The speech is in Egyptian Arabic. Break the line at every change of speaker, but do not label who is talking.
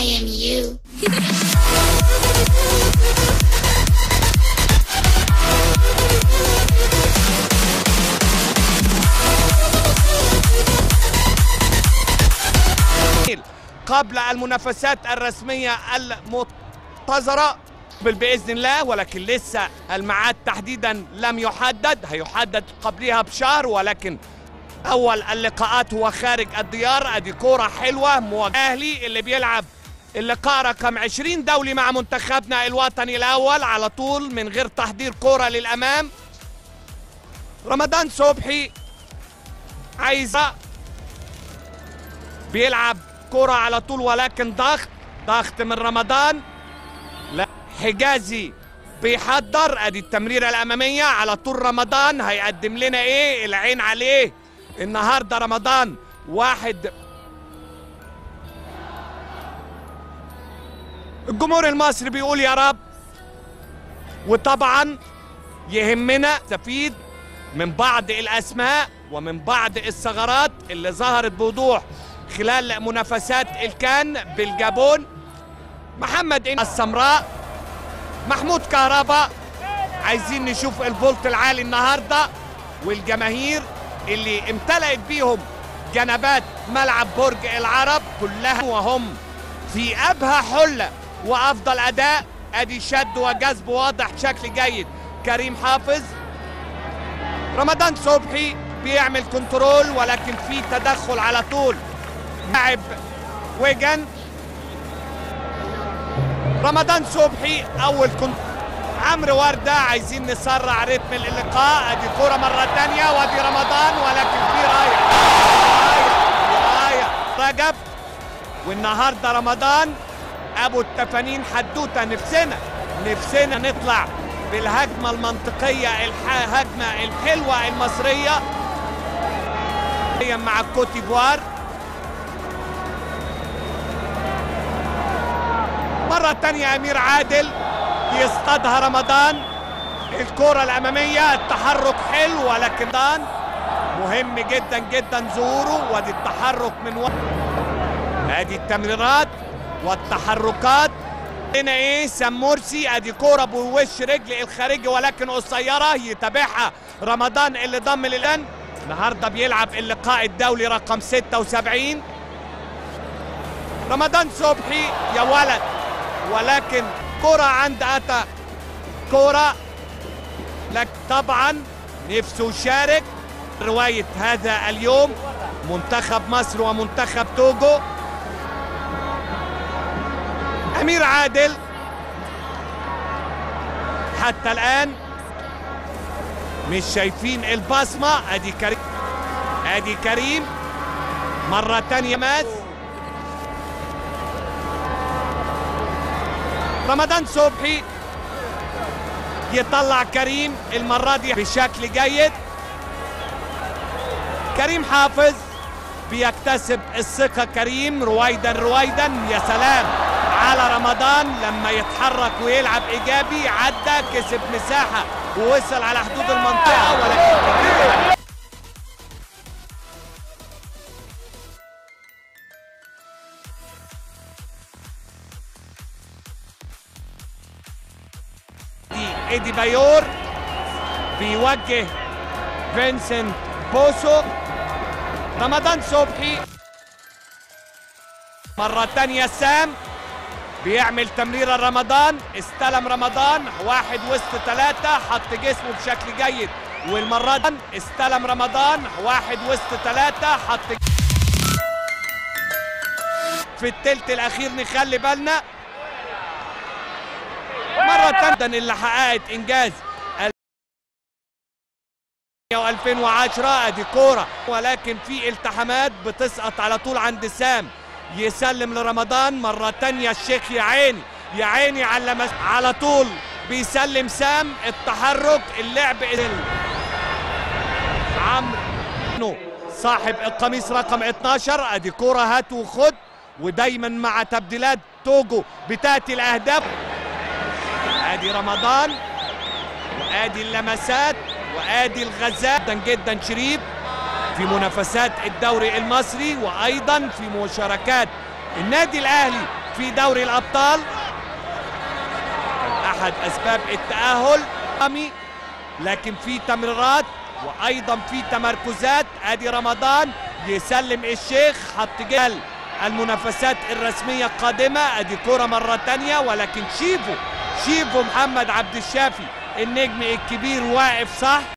am you.
قبل المنافسات الرسمية المنتظرة بل بإذن الله ولكن لسه الميعاد تحديدا لم يحدد هيحدد قبلها بشهر ولكن أول اللقاءات هو خارج الديار أدي كورة حلوة مواجهة أهلي اللي بيلعب اللقاء رقم 20 دولي مع منتخبنا الوطني الأول على طول من غير تحضير كورة للأمام رمضان صبحي عايزة بيلعب كرة على طول ولكن ضغط ضغط من رمضان لا حجازي بيحضر ادي التمريرة الامامية على طول رمضان هيقدم لنا ايه العين عليه النهاردة رمضان واحد الجمهور المصري بيقول يا رب وطبعا يهمنا نستفيد من بعض الاسماء ومن بعض الثغرات اللي ظهرت بوضوح خلال منافسات الكان بالجابون محمد إن السمراء محمود كهربا عايزين نشوف الفولت العالي النهارده والجماهير اللي امتلأت بيهم جنبات ملعب برج العرب كلها وهم في ابهى حله وافضل اداء ادي شد وجذب واضح بشكل جيد كريم حافظ رمضان صبحي بيعمل كنترول ولكن في تدخل على طول لاعب ويجن رمضان صبحي اول كنت عمرو ورده عايزين نسرع رتم اللقاء ادي كوره مره تانية وادي رمضان ولكن في رايه رايه رايه رجب والنهارده رمضان ابو التفانين حدوته نفسنا نفسنا نطلع بالهجمه المنطقيه الهجمه الحلوه المصريه مع الكوت ديفوار مرة تانية أمير عادل يصطادها رمضان الكرة الأمامية التحرك حلو ولكن دان مهم جدا جدا ظهوره وادي التحرك من و... ادي التمريرات والتحركات هنا ايه سام مرسي ادي كوره بوش رجل الخارجي ولكن قصيره يتابعها رمضان اللي ضم للان النهارده بيلعب اللقاء الدولي رقم 76 رمضان صبحي يا ولد ولكن كرة عند أتا كرة لك طبعا نفسه يشارك رواية هذا اليوم منتخب مصر ومنتخب توجو أمير عادل حتى الآن مش شايفين البصمة أدي كريم أدي كريم مرة تانية ماس رمضان صبحي يطلع كريم المرة دي بشكل جيد كريم حافظ بيكتسب الثقة كريم رويدا رويدا يا سلام على رمضان لما يتحرك ويلعب إيجابي عدى كسب مساحة ووصل على حدود المنطقة ولكن ايدي بايور بيوجه فينسنت بوسو رمضان صبحي مرة تانية سام بيعمل تمريرة رمضان استلم رمضان واحد وسط ثلاثة حط جسمه بشكل جيد والمرة دي استلم رمضان واحد وسط ثلاثة حط في التلت الأخير نخلي بالنا مرة تانية اللي حققت إنجاز و2010 ادي كوره ولكن في التحامات بتسقط على طول عند سام يسلم لرمضان مره تانية الشيخ يا عيني يا عيني على مس... على طول بيسلم سام التحرك اللعب عمرو صاحب القميص رقم 12 ادي كوره هات وخد ودايما مع تبديلات توجو بتاتي الاهداف ادي رمضان وادي اللمسات وادي الغزال جدا جدا شريف في منافسات الدوري المصري وايضا في مشاركات النادي الاهلي في دوري الابطال كان احد اسباب التاهل رامي لكن في تمريرات وايضا في تمركزات ادي رمضان يسلم الشيخ حط جال المنافسات الرسميه القادمه ادي كره مره تانية ولكن شيفو شيفو محمد عبد الشافي النجم الكبير واقف صح